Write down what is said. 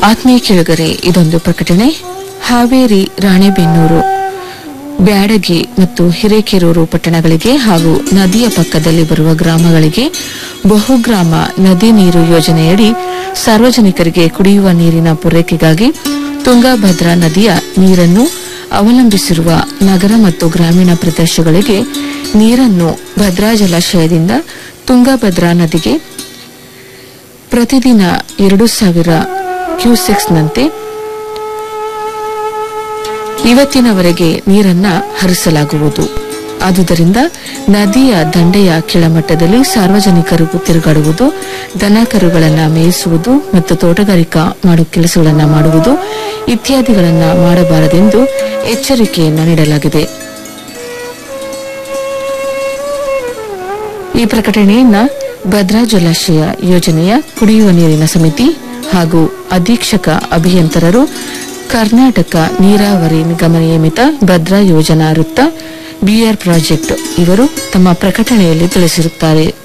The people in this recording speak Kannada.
ಆತ್ಮೀಯ ಕೆಳಗರೆ ಇದೊಂದು ಪ್ರಕಟಣೆ ಹಾವೇರಿ ರಾಣೆಬೆನ್ನೂರು ಬ್ಯಾಡಗಿ ಮತ್ತು ಹಿರೇಕೆರೂರು ಪಟ್ಟಣಗಳಿಗೆ ಹಾಗೂ ನದಿಯ ಪಕ್ಕದಲ್ಲಿ ಬರುವ ಗ್ರಾಮಗಳಿಗೆ ಬಹುಗ್ರಾಮ ನದಿ ನೀರು ಯೋಜನೆಯಡಿ ಸಾರ್ವಜನಿಕರಿಗೆ ಕುಡಿಯುವ ನೀರಿನ ಪೂರೈಕೆಗಾಗಿ ತುಂಗಭದ್ರಾ ನದಿಯ ನೀರನ್ನು ಅವಲಂಬಿಸಿರುವ ನಗರ ಮತ್ತು ಗ್ರಾಮೀಣ ಪ್ರದೇಶಗಳಿಗೆ ನೀರನ್ನು ಭದ್ರಾ ಜಲಾಶಯದಿಂದ ತುಂಗಭದ್ರಾ ನದಿಗೆ ಪ್ರತಿದಿನ ಎರಡು ಸಾವಿರ ಕ್ಯೂಸೆಕ್ಸ್ನಂತೆ ಇವತ್ತಿನವರೆಗೆ ನೀರನ್ನ ಹರಿಸಲಾಗುವುದು ಆದುದರಿಂದ ನದಿಯ ದಂಡೆಯ ಕೆಳಮಟ್ಟದಲ್ಲಿ ಸಾರ್ವಜನಿಕರು ತಿರುಗಾಡುವುದು ದನ ಕರುಗಳನ್ನು ಮೇಯಿಸುವುದು ಮತ್ತು ತೋಟಗಾರಿಕಾ ಮಾಡು ಕೆಲಸಗಳನ್ನು ಮಾಡುವುದು ಇತ್ಯಾದಿಗಳನ್ನು ಮಾಡಬಾರದೆಂದು ಎಚ್ಚರಿಕೆಯನ್ನು ನೀಡಲಾಗಿದೆ ಈ ಪ್ರಕಟಣೆಯನ್ನ ಭದ್ರಾ ಜಲಾಶಯ ಯೋಜನೆಯ ಕುಡಿಯುವ ನೀರಿನ ಸಮಿತಿ ಹಾಗೂ ಅಧೀಕ್ಷಕ ಅಭಿಯಂತರರು ಕರ್ನಾಟಕ ನೀರಾವರಿ ನಿಗಮ ನಿಯಮಿತ ಭದ್ರಾ ಯೋಜನಾ ವೃತ್ತ ಬಿಆರ್ ಪ್ರಾಜೆಕ್ಟ್ ಇವರು ತಮ್ಮ ಪ್ರಕಟಣೆಯಲ್ಲಿ ತಿಳಿಸಿರುತ್ತಾರೆ